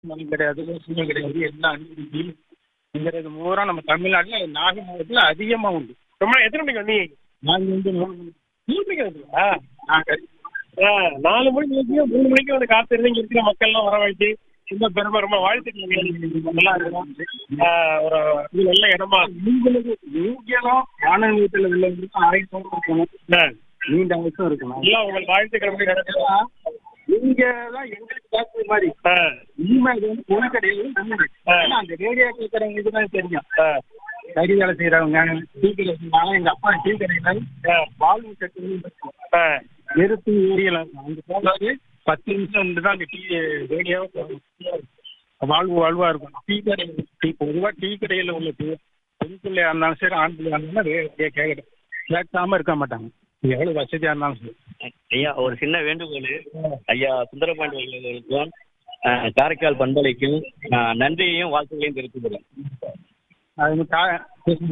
மணி கிடையாது சுகம் கிடையாது எல்லாம் அனுமதிங்கிறது பூரா நம்ம தமிழ்நாட்டுல நாகை மாவட்டத்தில் அதிகமாக உண்டு ரொம்ப எத்தனை மணிக்கு வந்தீங்க நாங்கள் வந்து மூணு மணி மூணு மணிக்கு வந்துருக்கோம். ஆ நாங்கள் ஆ, நாலு மணி வரைக்கும் மூணு மணிக்கு வந்து காத்திருந்து இங்க இருக்கிற மக்கள் எல்லாம் வரவழைச்சு ரொம்ப பெருமை ரொம்ப வாழ்த்துக்கள் நல்லா இருக்கும் ஆ, ஒரு இது நல்ல இடமா நீங்களுக்கு நீங்களும் ஆனந்தத்தில் உள்ளவங்களுக்கும் ஆயுதம் இருக்கணும் ஆ, நீண்ட ஆயுசம் இருக்கணும் எல்லாம் உங்கள் வாழ்த்துக்கள் எப்படி நடக்கும் இங்க தான் எங்களுக்கு கேட்குற மாதிரி ஆ, இனிமே இது வந்து பொது கடையில் நம்ம ஆ. ஆனா அந்த ரேடியோ கேட்கறவங்களுக்கு தான் தெரியும் ஆ, கறி வேலை செய்யறவங்க டீ கடை செய்யறாங்க எங்க அப்பா டீ கடையில ஆ, வாழ்வு கட்டு ஆ, எதிர்த்து ஏரியல அங்க போகாது பத்து நிமிஷம் வந்து தான் அந்த டீ ரேடியோ வாழ்வு வாழ்வா இருக்கும் டீ கடை டீ பொதுவா டீ கடையில உள்ள டீ பெண் பிள்ளையா இருந்தாலும் சரி ஆண் பிள்ளையா இருந்தாலும் ரேடியோ கேட்கறது கேட்காம இருக்க மாட்டாங்க எவ்வளவு வசதியா இருந்தாலும் சரி ஐயா ஒரு சின்ன வேண்டுகோள் ஐயா சுந்தரபாண்டி அவர்களுக்கும் அஹ், காரைக்கால் பண்பலைக்கும் நான் நன்றியையும் வாழ்த்துக்களையும் தெரிவித்துக்கிறேன் அது கா-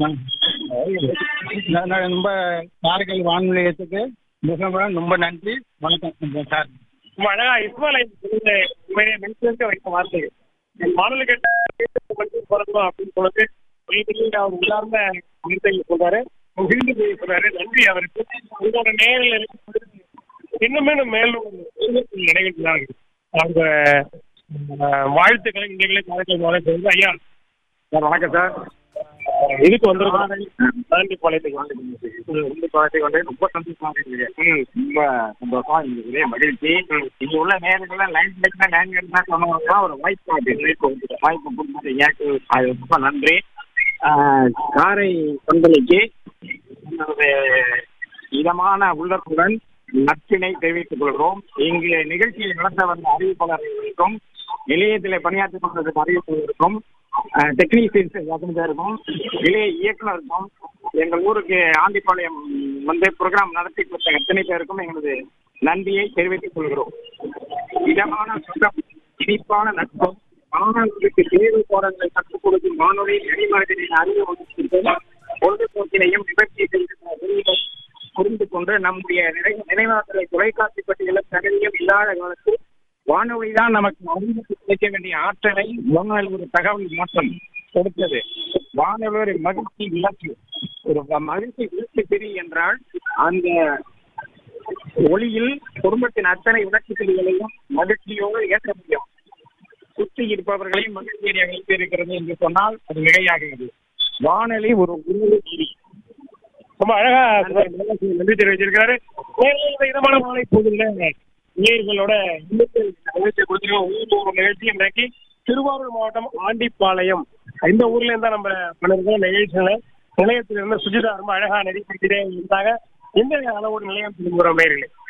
நான் நான் ரொம்ப காரைக்கால் வானொலி நிலையத்துக்கு மிக மிக ரொம்ப நன்றி வணக்கம் சார் ரொம்ப அழகா இஸ்மாலை உண்மையிலே மென்சனுக்கு வைத்த வார்த்தைகள் என் மாணவ கேட்டு மட்டும் பிறந்தோம் அப்படின்னு சொல்லிட்டு உண்மையிலேயே அவர் உள்ளார்ந்த வார்த்தைகள் சொல்றாரு மகிழ்ந்து போய் சொல்றாரு நன்றி அவருக்கு உங்களோட நேரில் இருக்கும்போது இன்னுமே நம்ம மேலும் நினைவுகிறார்கள் அவங்க அஹ், வாழ்த்துக்களை இன்றைகளே காரைக்கால் மாலை சொல்றது ஐயா சார் வணக்கம் சார் இதுக்கு வந்திருக்கோம் நன்றி பாளையத்துக்கு வந்து இந்த குழந்தை வந்து ரொம்ப சந்தோஷமா இருக்குது ரொம்ப சந்தோஷமா இருக்குது மகிழ்ச்சி இங்க உள்ள நேரங்கள்லாம் லைன் கிடைக்கிற லைன் கிடைச்சா சொன்னவங்க ஒரு வாய்ப்பு அது வாய்ப்பு கொடுத்தீங்க அது ரொம்ப நன்றி ஆஹ், காரை பண்பலைக்கு என்னுடைய இதமான உள்ளத்துடன் நற்றினை தெரிவித்துக் கொள்கிறோம் இங்கு நிகழ்ச்சியை நடத்த வந்த அறிவிப்பாளர்களுக்கும் நிலையத்தில் பணியாற்றிக் கொண்டிருக்கும் அறிவிப்பாளருக்கும் டெக்னீஷியன்ஸ் எத்தனை பேருக்கும் நிலைய இயக்குனருக்கும் எங்கள் ஊருக்கு ஆண்டிப்பாளையம் வந்து ப்ரோக்ராம் நடத்தி கொடுத்த எத்தனை பேருக்கும் எங்களது நன்றியை தெரிவித்துக் கொள்கிறோம் இதமான சுத்தம் இனிப்பான நட்பும் மாணவர்களுக்கு தேர்வு பாடங்களை கற்றுக் கொடுக்கும் வானொலி நெறிமுறைகளின் அறிவு வகுப்பிற்கும் பொழுதுபோக்கினையும் நிகழ்ச்சி செய்து புரிந்து கொண்டு நம்முடைய நினை நினைவாற்றலை தொலைக்காட்சி பட்டியலும் தகுதியும் இல்லாத காலத்தில் வானொலி தான் நமக்கு அறிவுக்கு கிடைக்க வேண்டிய ஆற்றலை வானொலி ஒரு தகவல் மாற்றம் கொடுத்தது வானொலி ஒரு மகிழ்ச்சி விளக்கு ஒரு வ- மகிழ்ச்சி விளக்கு திரி என்றால் அந்த ஒளியில் குடும்பத்தின் அத்தனை உணர்ச்சிகளையும் மகிழ்ச்சியோடு ஏற்ற முடியும் சுற்றி இருப்பவர்களையும் மகிழ்ச்சியை வைத்து இருக்கிறது என்று சொன்னால் அது மிகையாகிறது வானொலி ஒரு உருவ நீதி ரொம்ப அழகா நன்றி தெரிவிச்சிருக்காரு நேரில் இந்த இதமான மாலை பொழுதுல நேயர்களோட நிகழ்ச்சி கொடுத்துருக்கோம் ஊர் ஒரு நிகழ்ச்சி இன்றைக்கு திருவாரூர் மாவட்டம் ஆண்டிப்பாளையம் இந்த ஊர்ல இருந்தா நம்ம பண்ணிருக்கோம் நிகழ்ச்சிகளை நிலையத்தில் இருந்து சுஜிதா ரொம்ப அழகா நெறிப்படுத்திட்டே இருந்தாங்க இந்த அளவோடு நிலையம் திரும்புகிறோம் நேர்களே